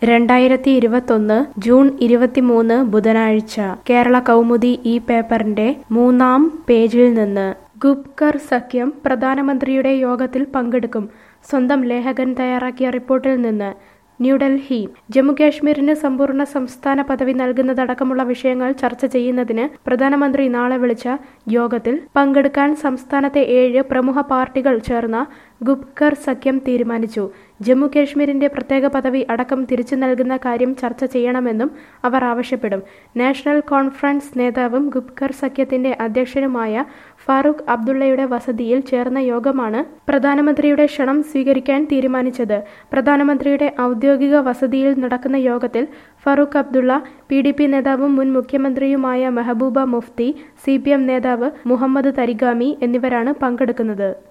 രണ്ടായിരത്തി ഇരുപത്തൊന്ന് ജൂൺ ഇരുപത്തിമൂന്ന് ബുധനാഴ്ച കേരള കൗമുദി ഈ പേപ്പറിന്റെ മൂന്നാം പേജിൽ നിന്ന് ഗുപ്കർ സഖ്യം പ്രധാനമന്ത്രിയുടെ യോഗത്തിൽ പങ്കെടുക്കും സ്വന്തം ലേഖകൻ തയ്യാറാക്കിയ റിപ്പോർട്ടിൽ നിന്ന് ന്യൂഡൽഹി ജമ്മുകാശ്മീരിന് സമ്പൂർണ്ണ സംസ്ഥാന പദവി നൽകുന്നതടക്കമുള്ള വിഷയങ്ങൾ ചർച്ച ചെയ്യുന്നതിന് പ്രധാനമന്ത്രി നാളെ വിളിച്ച യോഗത്തിൽ പങ്കെടുക്കാൻ സംസ്ഥാനത്തെ ഏഴ് പ്രമുഖ പാർട്ടികൾ ചേർന്ന ഗുപ്കർ സഖ്യം തീരുമാനിച്ചു ജമ്മു കാശ്മീരിന്റെ പ്രത്യേക പദവി അടക്കം തിരിച്ചു നൽകുന്ന കാര്യം ചർച്ച ചെയ്യണമെന്നും അവർ ആവശ്യപ്പെടും നാഷണൽ കോൺഫറൻസ് നേതാവും ഗുപ്കർ സഖ്യത്തിന്റെ അധ്യക്ഷനുമായ ഫാറൂഖ് അബ്ദുള്ളയുടെ വസതിയിൽ ചേർന്ന യോഗമാണ് പ്രധാനമന്ത്രിയുടെ ക്ഷണം സ്വീകരിക്കാൻ തീരുമാനിച്ചത് പ്രധാനമന്ത്രിയുടെ ഔദ്യോഗിക വസതിയിൽ നടക്കുന്ന യോഗത്തിൽ Farooq Abdullah P D P നേതാവും മുൻ മുഖ്യമന്ത്രിയുമായ Mehbooba Mufti C P M നേതാവ് മുഹമ്മദ് തരിഗാമി എന്നിവരാണ് പങ്കെടുക്കുന്നത്